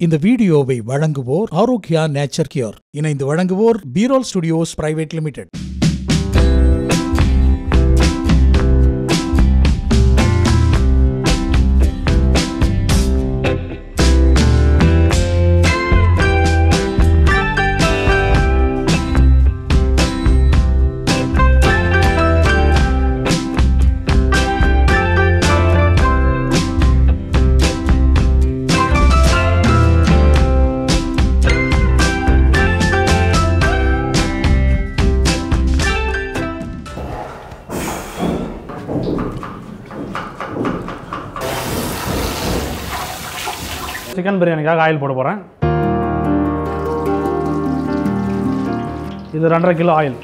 இந்த வீடியோவை வழங்குவோர் ஆரோக்கியா நேச்சர் கியூர் இணைந்து வழங்குவோர் பீரோல் ஸ்டுடியோஸ் பிரைவேட் லிமிடெட் சிக்கன் பிரியாணிக்காக ஆயில் போட போகிறேன் இது ரெண்டரை கிலோ ஆயில்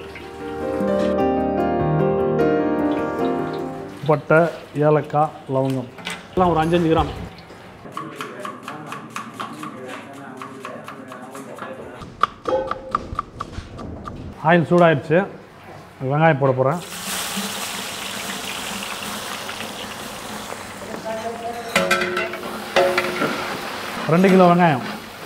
பட்டை ஏலக்காய் லவங்கம் எல்லாம் ஒரு அஞ்சஞ்சு கிராம் ஆயில் சூடாயிடுச்சு வெங்காயம் போட போகிறேன் ரெண்டு கிலோ வெங்காயம்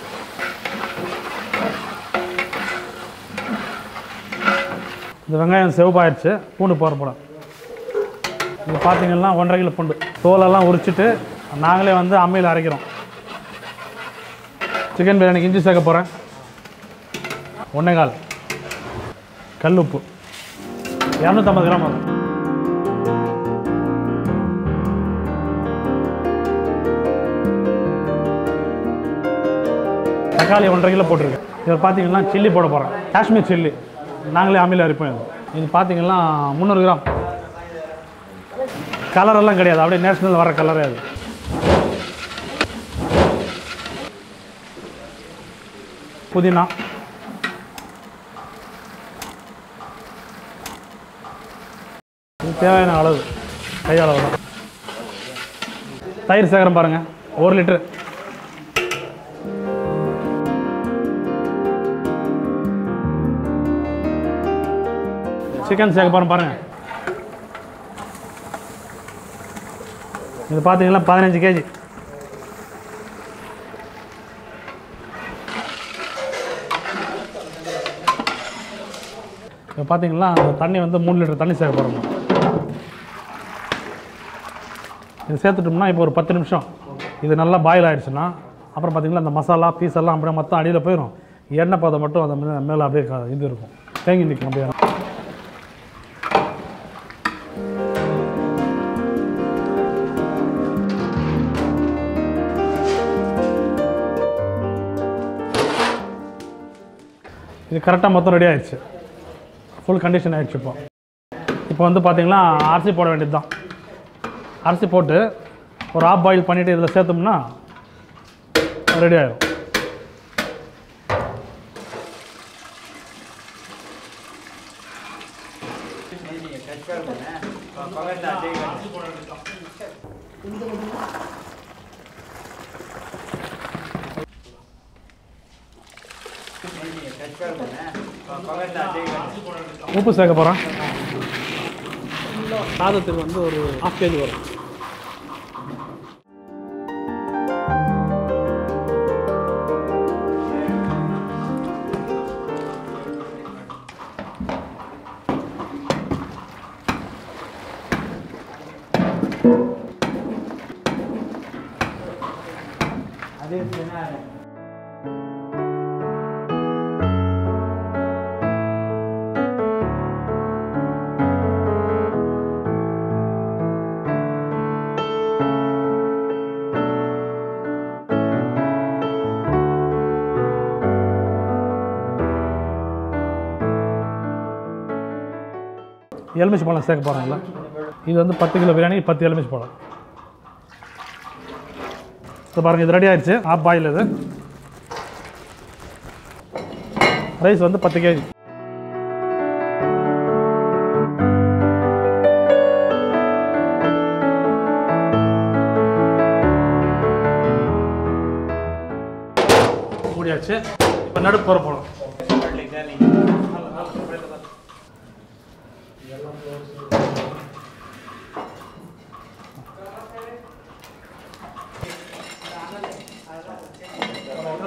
இந்த வெங்காயம் சிவப்பாயிடுச்சு பூண்டு போகிற போட இது பார்த்தீங்கன்னா ஒன்றரை கிலோ பூண்டு தோலெல்லாம் உரிச்சிட்டு நாங்களே வந்து அம்மியில் அரைக்கிறோம் சிக்கன் பிரியாணிக்கு இஞ்சி சேர்க்க போகிறேன் ஒன்றே கால் கல் உப்பு இரநூத்தம்பது கிராம் வரும் தக்காளி ஒன்றரை கிலோ போட்டிருக்கேன் இதில் பார்த்தீங்கன்னா சில்லி போட போகிறேன் காஷ்மீர் சில்லி நாங்களே அம்மியில் அரைப்போம் இது இது பார்த்தீங்கன்னா முந்நூறு கிராம் கலரெல்லாம் கிடையாது அப்படியே நேஷ்னல் வர கலரே அது புதினா இது தேவையான அளவு கையளவு தான் தயிர் சேகரம் பாருங்கள் ஒரு லிட்டரு சிக்கன் சேர்க்க போகிறோம் பாருங்கள் இது பார்த்தீங்கன்னா பதினஞ்சு கேஜி இப்போ பார்த்தீங்கன்னா அந்த தண்ணி வந்து மூணு லிட்டர் தண்ணி சேர்க்க போகிறோம் இது சேர்த்துட்டோம்னா இப்போ ஒரு பத்து நிமிஷம் இது நல்லா பாயில் ஆயிடுச்சுன்னா அப்புறம் பார்த்தீங்கன்னா அந்த மசாலா பீஸ் எல்லாம் அப்படியே மொத்தம் அடியில் போயிடும் எண்ணெய் பதம் மட்டும் அந்த மே- மேலே அப்படியே க- இது இருக்கும் தேங்கி நிற்கும் அப்படியே இது கரெக்டாக மொத்தம் ரெடி ஆயிடுச்சு ஃபுல் கண்டிஷன் ஆயிடுச்சு இப்போ இப்போ வந்து பார்த்தீங்கன்னா அரிசி போட வேண்டியது தான் அரிசி போட்டு ஒரு ஆஃப் பாயில் பண்ணிவிட்டு இதில் சேர்த்தோம்னா ரெடி ஆயிடும் உப்பு சேர்க்க போகிறேன் சாதத்துக்கு வந்து ஒரு ஹாஃப் கேஜி வரும் எலுமிச்சை பழம் சேர்க்க போகிறாங்கல்ல இது வந்து பத்து கிலோ பிரியாணி பத்து எலுமிச்சை பழம் இது பாருங்கள் இது ரெடி ஆயிடுச்சு ஆஃப் பாயில் இது ரைஸ் வந்து பத்து கேஜி மூடியாச்சு இப்போ நடுப்பு போகிற போகலாம்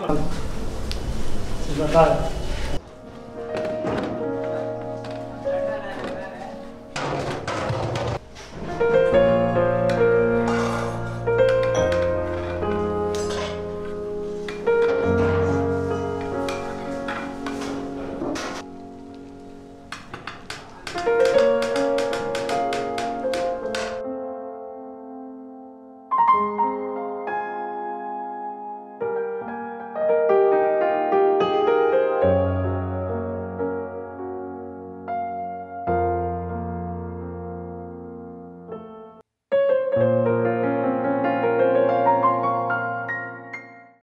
இந்த